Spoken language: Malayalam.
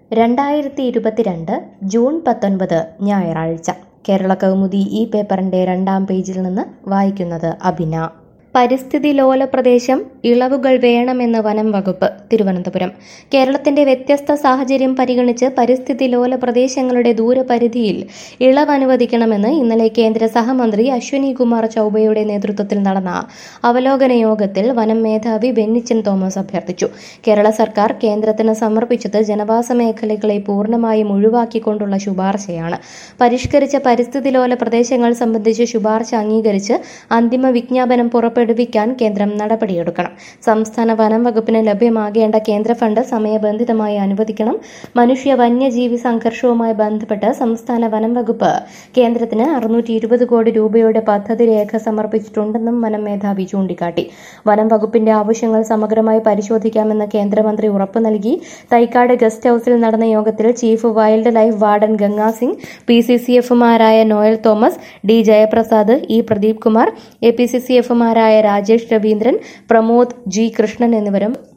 രണ്ടായിരത്തി ഇരുപത്തിരണ്ട് ജൂൺ പത്തൊൻപത് ഞായറാഴ്ച കേരള കൗമുദി ഈ പേപ്പറിന്റെ രണ്ടാം പേജിൽ നിന്ന് വായിക്കുന്നത് അഭിന പരിസ്ഥിതി ലോല പ്രദേശം ഇളവുകൾ വേണമെന്ന് വനം വകുപ്പ് തിരുവനന്തപുരം കേരളത്തിന്റെ വ്യത്യസ്ത സാഹചര്യം പരിഗണിച്ച് പരിസ്ഥിതി ലോല പ്രദേശങ്ങളുടെ ദൂരപരിധിയിൽ ഇളവ് അനുവദിക്കണമെന്ന് ഇന്നലെ കേന്ദ്ര സഹമന്ത്രി അശ്വിനി കുമാർ ചൌബയുടെ നേതൃത്വത്തിൽ നടന്ന അവലോകന യോഗത്തിൽ വനം മേധാവി ബെന്നിച്ചൻ തോമസ് അഭ്യർത്ഥിച്ചു കേരള സർക്കാർ കേന്ദ്രത്തിന് സമർപ്പിച്ചത് ജനവാസ മേഖലകളെ പൂർണ്ണമായും ഒഴിവാക്കിക്കൊണ്ടുള്ള ശുപാർശയാണ് പരിഷ്കരിച്ച പരിസ്ഥിതി ലോല പ്രദേശങ്ങൾ സംബന്ധിച്ച് ശുപാർശ അംഗീകരിച്ച് അന്തിമ വിജ്ഞാപനം പുറപ്പെടുവിക്കാൻ കേന്ദ്രം നടപടിയെടുക്കണം സംസ്ഥാന വനം വകുപ്പിന് ലഭ്യമാകേണ്ട കേന്ദ്ര ഫണ്ട് സമയബന്ധിതമായി അനുവദിക്കണം മനുഷ്യ വന്യജീവി സംഘർഷവുമായി ബന്ധപ്പെട്ട് സംസ്ഥാന വനം വകുപ്പ് കേന്ദ്രത്തിന് അറുന്നൂറ്റി ഇരുപത് കോടി രൂപയുടെ പദ്ധതി രേഖ സമർപ്പിച്ചിട്ടുണ്ടെന്നും വനം മേധാവി ചൂണ്ടിക്കാട്ടി വനം വകുപ്പിന്റെ ആവശ്യങ്ങൾ സമഗ്രമായി പരിശോധിക്കാമെന്ന് കേന്ദ്രമന്ത്രി ഉറപ്പു നൽകി തൈക്കാട് ഗസ്റ്റ് ഹൌസിൽ നടന്ന യോഗത്തിൽ chief wild life warden Ganga Singh P C C എഫുമാരായ Noel Thomas D Jayaprasad E Pradeep Kumar A P C C എഫുമാരായ രാജേഷ് രവീന്ദ്രൻ പ്രമോദ് ജി കൃഷ്ണൻ എന്നിവരും